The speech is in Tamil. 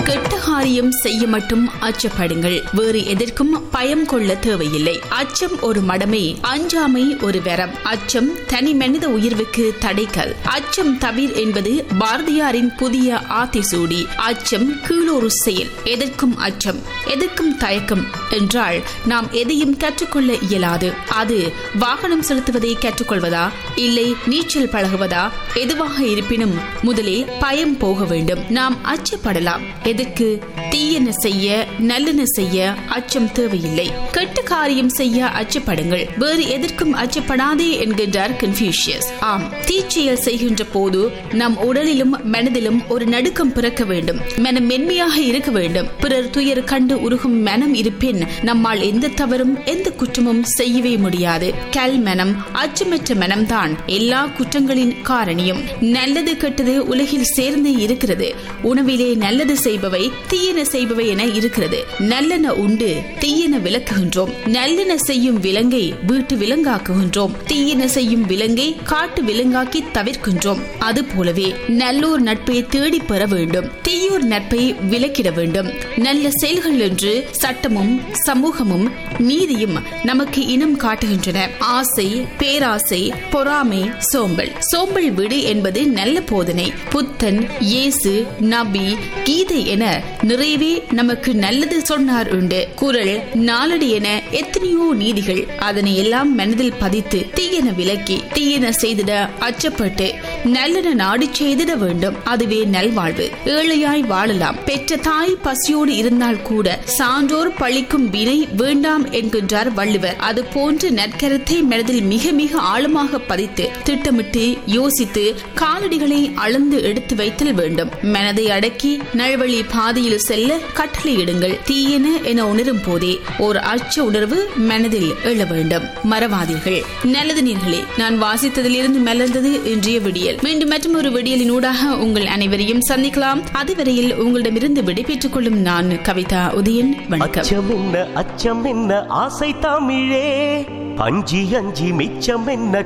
கெட்ட காரியம் செய்ய மட்டும் அச்சப்படுங்கள் வேறு எதற்கும் பயம் கொள்ள தேவையில்லை அச்சம் ஒரு மடமை அஞ்சாமை ஒரு வரம் அச்சம் தனி மனித உயர்வுக்கு தடைக்கல் அச்சம் தவிர் என்பது பாரதியாரின் புதிய ஆத்திசூடி அச்சம் கீழொரு செயல் எதற்கும் அச்சம் எதற்கும் தயக்கம் என்றால் நாம் எதையும் கற்றுக்கொள்ள இயலாது அது வாகனம் செலுத்துவதை கற்றுக்கொள்வதா இல்லை நீச்சல் பழகுவதா எதுவாக இருப்பினும் முதலில் பயம் போக வேண்டும் நாம் அச்சப்படலாம் எதற்கு தீயன செய்ய நல்லன செய்ய அச்சம் தேவையில்லை கெட்ட காரியம் செய்ய அச்சப்படுங்கள் வேறு எதற்கும் அச்சப்படாதே என்கின்றார் கன்ஃபியூஷியஸ் ஆம் தீச்செயல் செய்கின்ற போது நம் உடலிலும் மனதிலும் ஒரு நடுக்கம் பிறக்க வேண்டும் மனம் மென்மையாக இருக்க வேண்டும் பிறர் துயர் கண்டு உருகும் மனம் இருப்பின் நம்மால் எந்த தவறும் எந்த குற்றமும் செய்யவே முடியாது கல் மனம் அச்சமற்ற மனம்தான் எல்லா குற்றங்களின் காரணியும் நல்லது கெட்டது உலகில் சேர்ந்தே இருக்கிறது உணவிலே நல்லது செய்பவை தீயன செய்பவை என இருக்கிறது நல்லென உண்டு தீயன விளக்குகின்றோம் நல்லென செய்யும் விலங்கை வீட்டு விலங்காக்குகின்றோம் தீயன செய்யும் விலங்கை காட்டு விலங்காக்கி தவிர்க்கின்றோம் அது போலவே நல்லோர் நட்பை தேடி பெற வேண்டும் தீயோர் நட்பை விலக்கிட வேண்டும் நல்ல செயல்கள் என்று சட்டமும் சமூகமும் நீதியும் நமக்கு இனம் காட்டுகின்றன ஆசை பேராசை பொறாமை சோம்பல் சோம்பல் விடு என்பது நல்ல போதனை புத்தன் இயேசு நபி கீதை என நிறையவே நமக்கு நல்லது சொன்னார் உண்டு குரல் நாளடி என எத்தனையோ நீதிகள் அதனை எல்லாம் மனதில் பதித்து தீயன விலக்கி தீயன செய்திட அச்சப்பட்டு நல்லன நாடி செய்திட வேண்டும் அதுவே நல்வாழ்வு ஏழையாய் வாழலாம் பெற்ற தாய் பசியோடு இருந்தால் கூட சான்றோர் பழிக்கும் வினை வேண்டாம் என்கின்றார் வள்ளுவர் அது போன்ற நற்கரத்தை மனதில் மிக மிக ஆழமாக பதித்து திட்டமிட்டு யோசித்து காலடிகளை அளந்து எடுத்து வைத்தல் வேண்டும் மனதை அடக்கி நல்வழி பாதையில் செல்ல கட்டளையிடுங்கள் தீயன என உணரும் போதே ஒரு அச்ச உணர்வு மனதில் எழ வேண்டும் மறவாதீர்கள் நல்லது நீர்களே நான் வாசித்ததிலிருந்து மலர்ந்தது இன்றைய விடியல் மீண்டும் மற்றும் ஒரு விடியலின் ஊடாக உங்கள் அனைவரையும் சந்திக்கலாம் அதுவரையில் உங்களிடமிருந்து விடைபெற்றுக் கொள்ளும் நான் கவிதா உதயன் வணக்கம் அச்சம் என்ன அச்சம் என்ன ஆசை தமிழே அஞ்சி அஞ்சி மிச்சம் என்ன